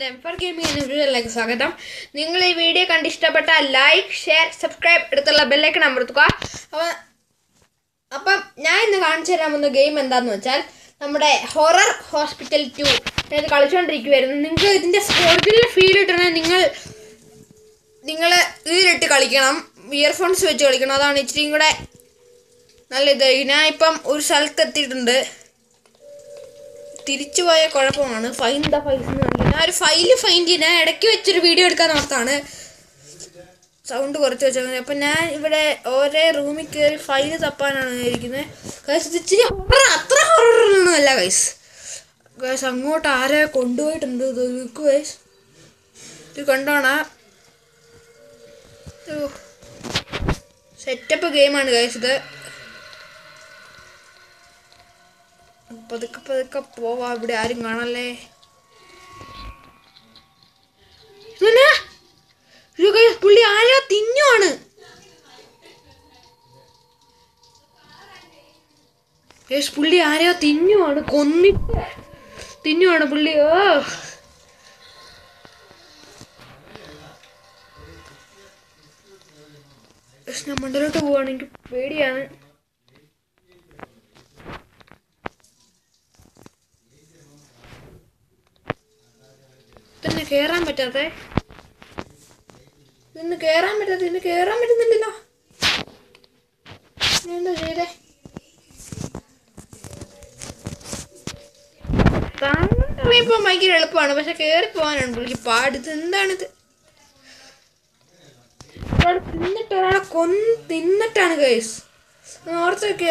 എംഫർ gaming എന്ന വീഡിയോയിലേക്ക് സ്വാഗതം നിങ്ങൾ ഈ വീഡിയോ കണ്ട് ഇഷ്ടപ്പെട്ട ലൈക്ക് ഷെയർ സബ്സ്ക്രൈബ് എടുത്തുള്ള ബെല്ലൈക്കൺ അമർത്തുക അപ്പോൾ അപ്പം ഞാൻ ഇന്ന് കാണിച്ചു തരാൻ പോകുന്ന ഗെയിം എന്താന്ന് വെച്ചാൽ നമ്മുടെ ഹൊറർ ഹോസ്പിറ്റൽ ടു ഇത് കളിച്ചുകൊണ്ടിരിക്കുവായിരുന്നു നിങ്ങൾക്ക് ഇതിൻ്റെ ഒറിജിനൽ ഫീൽ കിട്ടണേ നിങ്ങൾ നിങ്ങൾ ഇതിലിട്ട് കളിക്കണം ഇയർഫോൺസ് വെച്ച് കളിക്കണം അതാണ് ഇച്ചിരിയും കൂടെ നല്ല ഇത് ഞാൻ ഇപ്പം ഒരു സ്ഥലത്ത് എത്തിയിട്ടുണ്ട് തിരിച്ചു പോയ കുഴപ്പമാണ് ഫൈൻ ദ ഫൈസ് എന്ന് പറഞ്ഞാൽ ഞാൻ ഒരു ഫയല് ഫൈൻ ചെയ്ത് ഞാൻ ഇടയ്ക്ക് വെച്ചൊരു വീഡിയോ എടുക്കാൻ ഓർത്താണ് സൗണ്ട് കുറച്ച് വെച്ചാൽ അപ്പം ഞാൻ ഇവിടെ ഓരോ റൂമിൽ കയറി ഫയല് തപ്പാനാണ് ഇരിക്കുന്നത് ഗൈസ് ഇത് ഇച്ചിരി ഹൊറർ അത്ര ഹൊററൊന്നും അല്ല ഗൈസ് ഗൈസ് അങ്ങോട്ട് ആരെ കൊണ്ടുപോയിട്ടുണ്ട് ഇത് നോക്കൂ ഗൈസ് ഇത് കണ്ടോണ സെറ്റപ്പ് ഗെയിമാണ് ഗൈസ് ഇത് പതുക്കെ പതുക്കെ പോവാ ഇവിടെ ആരും കാണല്ലേ ഇതെന്നാ? അയ്യോ guys, പുള്ളി ആരോ തിന്നുവാണ് യേശ് പുള്ളി ആരെയോ തിന്നുവാണ് കൊന്നിട്ട് തിന്നുവാണ് പുള്ളി ഓ യേശ്, ഞാൻ മണ്ടലോട്ട് പോവാണ് എനിക്ക് പേടിയാണ് തന്നെ കേറാൻ പറ്റാത്തെ ഇന്ന് കേറാൻ പറ്റാത്ത ഇന്ന് കേറാൻ പറ്റുന്നില്ലല്ലോ ഞാൻ എന്താ ചെയ്തേ താങ്ങിപ്പോ ഭയങ്കര എളുപ്പമാണ് പക്ഷെ കേറി പോകാനാണ് പുള്ളിക്ക് പാട് ഇത് എന്താണിത് ഒരാൾ തിന്നിട്ട് ഒരാളെ കൊന്ന് തിന്നിട്ടാണ് കേസ് ഓർത്തൊക്കെ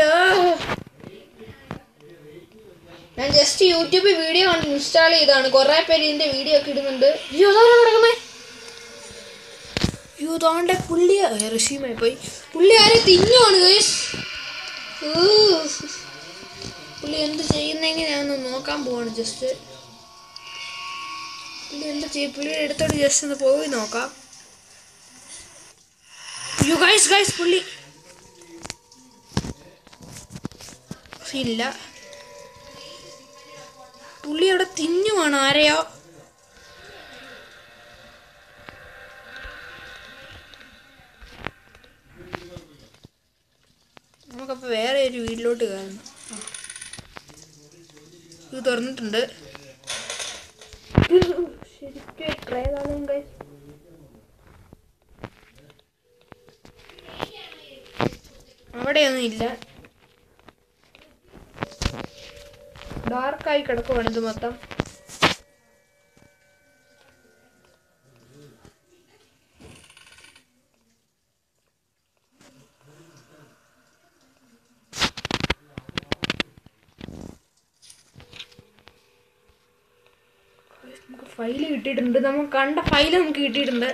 ഞാൻ ജസ്റ്റ് യൂട്യൂബിൽ വീഡിയോ കണ്ട് ഇൻസ്റ്റാൾ ചെയ്താണ് കുറെ പേര് ഇതിന്റെ വീഡിയോ ഒക്കെ ഇടുന്നുണ്ട് അയ്യോ അതാണ് കിടക്കുന്നേ അയ്യോ താണ്ടെ പുള്ളി ഋഷിയുമായി പോയി പുള്ളി ആരെ തിന്നുവാണ് ഗൈസ് പുള്ളി എന്ത് ചെയ്യുന്നെങ്കിൽ ഞാനൊന്ന് നോക്കാൻ പോവാണ് ജസ്റ്റ് പുള്ളി എന്താ ചെയ്യും പുള്ളിയുടെ അടുത്തോട്ട് ജസ്റ്റ് ഒന്ന് പോയി നോക്കാം അയ്യോ ഗൈസ് ഗൈസ് പുള്ളി ഇല്ല പുള്ളി അവിടെ തിന്നുവാണ് ആരെയോ നമുക്കപ്പോൾ വേറെ ഒരു വീട്ടിലോട്ട് കയറണം ആ. ഇത് തുറന്നിട്ടുണ്ട് ഇത് ശരിക്കും എത്രയതാണ് guys? അവിടെയൊന്നും ഇല്ല ഡാർക്കായി കിടക്കുവാണ് ഇത് മൊത്തം നമുക്ക് ഫയല് കിട്ടിയിട്ടുണ്ട് നമ്മൾ കണ്ട ഫയല് നമുക്ക് കിട്ടിയിട്ടുണ്ട്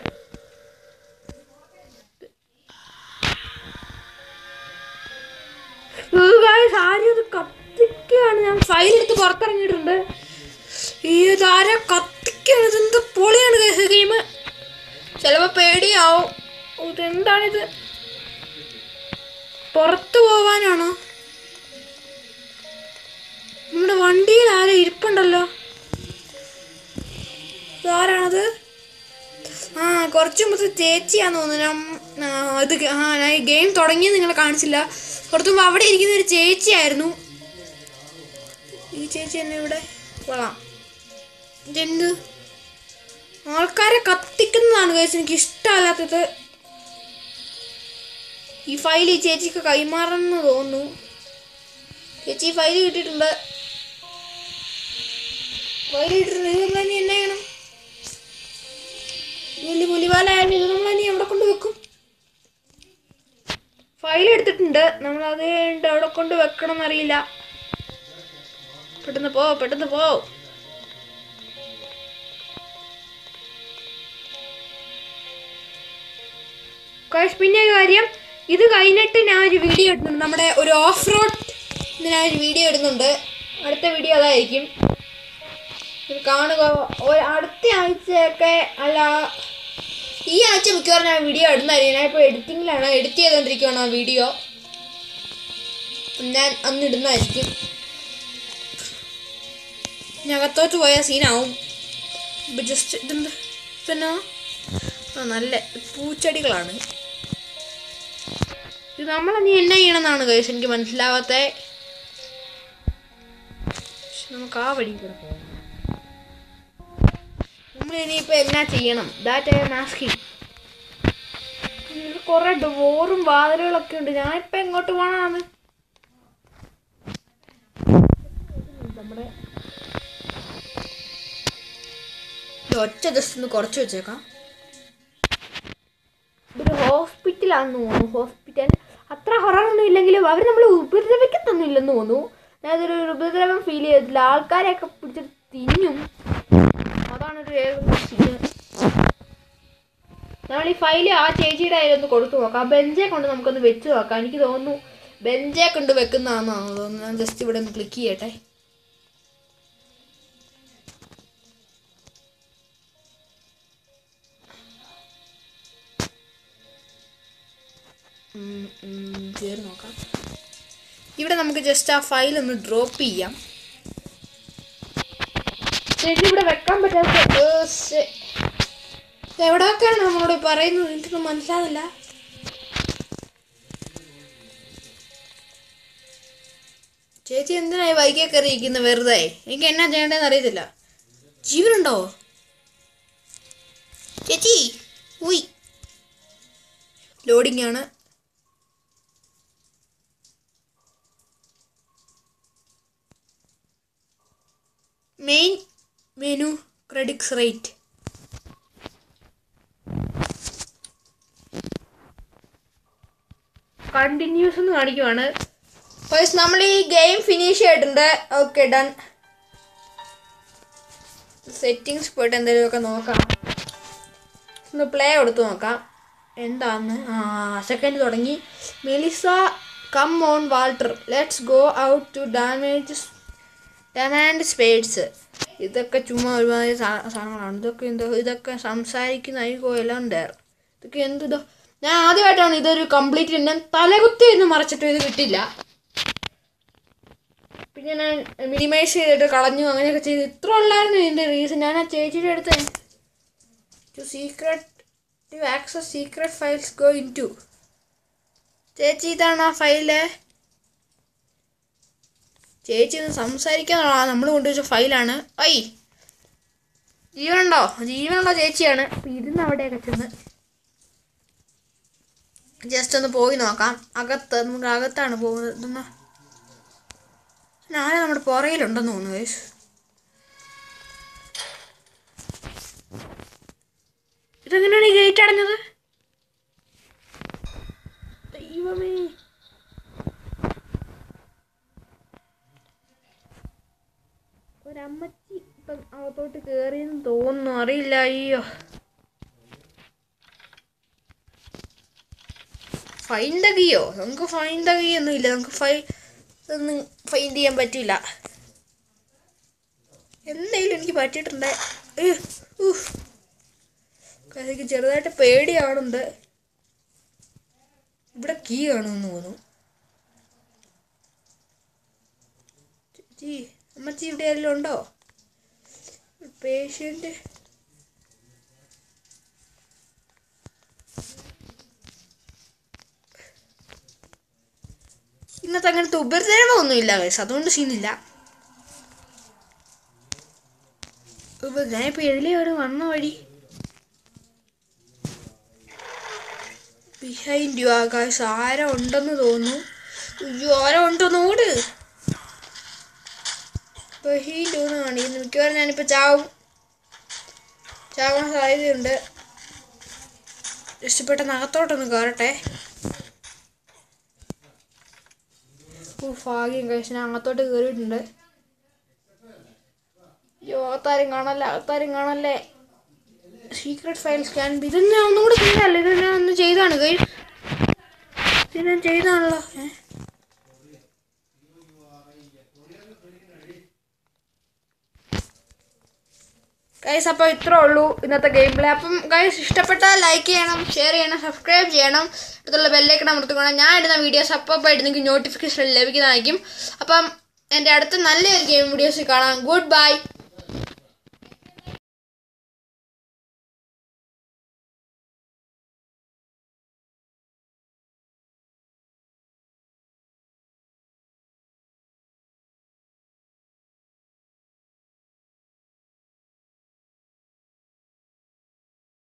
ഗായ്സ് ആരും ഇത് കത്തിക്കാണ് ഞാൻ ഫയൽ എടുത്ത് പുറത്തിറങ്ങിയിട്ടുണ്ട് ഈ ഇതാരാ കത്തിക്കാണ് ഇതെന്ത് പൊളിയാണ് ഗൈസ് ഗെയിം ചിലപ്പോൾ പേടിയാവും ഓ, ഇതെന്താണിത് പുറത്ത് പോവാനാണോ നമ്മുടെ വണ്ടിയിൽ ആരോ ഇരിപ്പുണ്ടല്ലോ ഇതാരാണത് ആ കുറച്ച് മുമ്പ് ചേച്ചിയാന്ന് തോന്നുന്നു നം- ആ, ഇത് ഗ- ആ ഞാൻ ഈ ഗെയിം തുടങ്ങിയത് നിങ്ങളെ കാണിച്ചില്ല കുറച്ച് മുമ്പ് അവിടെ ഇരിക്കുന്ന ഒരു ചേച്ചിയായിരുന്നു ഈ ചേച്ചി എന്നെ ഇവിടെ കൊള്ളാം ഇതെന്ത് ആൾക്കാരെ കത്തിക്കുന്നതാണ് കേസ് എനിക്ക് ഇഷ്ടമല്ലാത്തത് ഈ ഫയൽ ഈ ചേച്ചിക്ക് കൈമാറണമെന്ന് തോന്നുന്നു ചേച്ചി ഈ ഫയൽ കിട്ടിയിട്ടുണ്ട് ഫയൽ കിട്ടിയിട്ടുണ്ട് ഇത് നമ്മൾ ഇനി എന്നാ ചെയ്യണം വലിയ പുലിവാലായാലും ഇത് നമ്മൾ ഇനി എവിടെ കൊണ്ട് വെക്കും ഫയൽ എടുത്തിട്ടുണ്ട് നമ്മൾ അത് കഴിഞ്ഞിട്ട് അവിടെ കൊണ്ട് വെക്കണം എന്നറിയില്ല പെട്ടെന്ന് പോ പെട്ടെന്ന് പോ ഗൈസ്, പിന്നെ ഒരു കാര്യം ഇത് കഴിഞ്ഞിട്ട് ഞാൻ ഒരു വീഡിയോ ഇടുന്നുണ്ട് നമ്മുടെ ഒരു ഓഫ് റോഡ് ഞാൻ ഒരു വീഡിയോ ഇടുന്നുണ്ട് അടുത്ത വീഡിയോ അതായിരിക്കും ഇത് കാണുക ഒരു അടുത്ത ആഴ്ചയൊക്കെ അല്ല ഈ ആഴ്ച മിക്കവാറും ഞാൻ വീഡിയോ ഇടുന്നതായിരിക്കും ഞാൻ ഇപ്പോൾ എഡിറ്റിങ്ങിലാണ് എഡിറ്റ് ചെയ്തുകൊണ്ടിരിക്കുകയാണ് ആ വീഡിയോ ഞാൻ അന്ന് ഇടുന്നതായിരിക്കും ഇനി അകത്തോട്ട് പോയ സീനാവും ഇപ്പം ജസ്റ്റ് ഇതെന്ത് പിന്നെ ആ നല്ല പൂച്ചെടികളാണ് ഇത് നമ്മൾ നീ എന്നാ ചെയ്യണമെന്നാണ് കഴിച്ച് എനിക്ക് മനസ്സിലാവാത്ത നമുക്ക് ആ വഴി കൂടെ പോകാം നമ്മൾ ഇനിയിപ്പോൾ എന്നാ ചെയ്യണം ദാറ്റ് ഐ മാസ്കിങ് കുറെ ഡോറും വാതിലുകളൊക്കെ ഉണ്ട് ഞാനിപ്പോൾ എങ്ങോട്ട് പോകണമെന്ന് നമ്മുടെ ഇത് ഒറ്റ ജസ്റ്റ് ഒന്ന് കുറച്ച് വെച്ചേക്കാം ഇതൊരു ഹോസ്പിറ്റലാണെന്ന് തോന്നുന്നു ഹോസ്പിറ്റൽ അത്ര ഹൊററൊന്നും ഇല്ലെങ്കിലും അവർ നമ്മൾ ഉപദ്രവിക്കത്തൊന്നും ഇല്ലെന്ന് തോന്നുന്നു അതൊരു ഉപദ്രവം ഫീൽ ചെയ്തിട്ടില്ല ആൾക്കാരെയൊക്കെ പിടിച്ചിട്ട് തിന്നും അതാണൊരു നമ്മൾ ഈ ഫയൽ ആ ചേച്ചിയുടെ കയ്യിൽ ഒന്ന് കൊടുത്തു നോക്കാം ആ ബെഞ്ചെ കൊണ്ട് നമുക്കൊന്ന് വെച്ച് നോക്കാം എനിക്ക് തോന്നുന്നു ബെഞ്ചെ കൊണ്ട് വെക്കുന്നതാണെന്നാണ് തോന്നുന്നു ഞാൻ ജസ്റ്റ് ഇവിടെ ഒന്ന് ക്ലിക്ക് ചെയ്യട്ടെ കയറി നോക്കാം ഇവിടെ നമുക്ക് ജസ്റ്റ് ആ ഫയൽ ഒന്ന് ഡ്രോപ്പ് ചെയ്യാം ശരി ഇവിടെ വെക്കാൻ പറ്റാത്ത ഏ, ശ്ശെ. ഇത് എവിടെയൊക്കെയാണ് നമ്മളോട് പറയുന്നത് എനിക്കൊന്നും മനസ്സിലാവില്ല ചേച്ചി എന്തിനായി വൈകിയ കയറി ഇരിക്കുന്നത് വെറുതെ എനിക്ക് എന്നാ ചെയ്യേണ്ടതെന്ന് അറിയത്തില്ല ജീവനുണ്ടോ ചേച്ചി ഉയ് ലോഡിംഗ് ആണ് main menu credits rate continues എന്ന് കാണിക്കുവാണ് ഫസ്റ്റ് നമ്മൾ ഈ ഗെയിം ഫിനിഷ് ചെയ്തിട്ടുണ്ട് ഓക്കെ ഡൺ സെറ്റിങ്സ് പോയിട്ട് എന്തെങ്കിലുമൊക്കെ നോക്കാം ഒന്ന് പ്ലേ കൊടുത്ത് നോക്കാം എന്താന്ന് ആ സെക്കൻഡ് തുടങ്ങി Melissa come on Walter let's go out to damage demand spades ഇതൊക്കെ ചുമ്മാ ഒരുമാതിരി സാ- സാധനങ്ങളാണ് ഇതൊക്കെ എന്തോ ഇതൊക്കെ സംസാരിക്കുന്ന ഐകോ എല്ലാം ഡയർ ഇതൊക്കെ എന്ത് ഇതോ ഞാൻ ആദ്യമായിട്ടാണ് ഇതൊരു കംപ്ലീറ്റ് ഞാൻ തലകുത്തി ഒന്നും മറച്ചിട്ട് ഇത് കിട്ടില്ല പിന്നെ ഞാൻ മിനിമൈസ് ചെയ്തിട്ട് കളഞ്ഞു അങ്ങനെയൊക്കെ ചെയ്ത് ഇത്ര ഉള്ളായിരുന്നു ഇതിൻ്റെ റീസൺ ഞാൻ ആ ചേച്ചിയുടെ അടുത്ത് to secret to access secret files go in to ചേച്ചി ഇതാണ് ആ ഫയല് ചേച്ചി ഒന്ന് സംസാരിക്കാനുള്ള നമ്മൾ കൊണ്ടുവച്ച ഫയലാണ് ഐ ജീവനുണ്ടോ ജീവനുള്ള ചേച്ചിയാണ് അപ്പൊ ഇരുന്ന് അവിടെയൊക്കെ ചെന്ന് ജസ്റ്റ് ഒന്ന് പോയി നോക്കാം അകത്ത് നമുക്ക് അകത്താണ് പോകുന്നത് ഇതൊന്ന് ഞാനും നമ്മുടെ പുറയിലുണ്ടെന്ന് തോന്നുന്നു guys. ഇതെങ്ങനെയാണ് ഈ ഗേറ്റ് അടഞ്ഞത് ദൈവമേ ഒരമ്മച്ചി ഇപ്പം അകത്തോട്ട് കയറിയെന്ന് തോന്നുന്നു അറിയില്ല അയ്യോ ഫൈൻ ദ കീയോ നമുക്ക് ഫൈൻ ദ കീ ഒന്നും ഇല്ല നമുക്ക് ഫൈ ഒന്നും ഫൈൻഡ് ചെയ്യാൻ പറ്റില്ല എന്തെങ്കിലും എനിക്ക് പറ്റിയിട്ടുണ്ട് അയ്യോ, ഉഫ്. എനിക്ക് ചെറുതായിട്ട് പേടിയാവുന്നുണ്ട് ഇവിടെ കീ കാണുമെന്ന് തോന്നുന്നു ചേച്ചി അമ്മച്ചി ഇവിടെ ആരെങ്കിലും ഉണ്ടോ പേഷ്യൻ്റ് ഇന്നത്തെ അങ്ങനത്തെ ഉപദ്രവമൊന്നും ഇല്ല guys. അതുകൊണ്ട് സീനില്ല ഇപ്പൊ ഞാൻ ഇപ്പൊ എതിലെയാണ് വന്ന വഴി ബിഹൈൻഡ് യു ആകാശ് ആരോ ഉണ്ടെന്ന് തോന്നുന്നു അയ്യോ ആരോ ഉണ്ടോന്ന് ഓട് ബഹീൻഡ് എന്ന് കാണിക്കുന്നു മിക്കവാറും ഞാനിപ്പോൾ ചാവും ചാവാൻ സാധ്യതയുണ്ട് ജസ്റ്റ് പെട്ടെന്ന് അകത്തോട്ടൊന്ന് കയറട്ടെ ഓ ഭാഗ്യം കഴിച്ച് ഞാൻ അകത്തോട്ട് കയറിയിട്ടുണ്ട് അയ്യോ അകത്താരും കാണല്ലേ അകത്താരും കാണല്ലേ സീക്രട്ട് ഫയൽ സ്കാൻ ഇത് ഞാൻ ഒന്നും കൂടെ ചെയ്തല്ലേ ഇത് ഞാൻ ഒന്ന് ചെയ്താണ് കൈ ഇത് ഞാൻ ചെയ്താണല്ലോ ഏ ഗൈസ് അപ്പോൾ ഇത്രേ ഉള്ളൂ ഇന്നത്തെ ഗെയിം പ്ലേ അപ്പം ഗൈസ് ഇഷ്ടപ്പെട്ടാൽ ലൈക്ക് ചെയ്യണം ഷെയർ ചെയ്യണം സബ്സ്ക്രൈബ് ചെയ്യണം അടുത്തുള്ള ബെല്ലൈക്കൺ അമർത്തുകൊണ്ട് ഞാൻ ഇടുന്ന വീഡിയോസ് അപ്പോൾ ആയിട്ട് നിങ്ങൾക്ക് നോട്ടിഫിക്കേഷൻ ലഭിക്കുന്നതായിരിക്കും അപ്പം എൻ്റെ അടുത്ത നല്ലൊരു ഗെയിം വീഡിയോസ് കാണാം ഗുഡ് ബൈ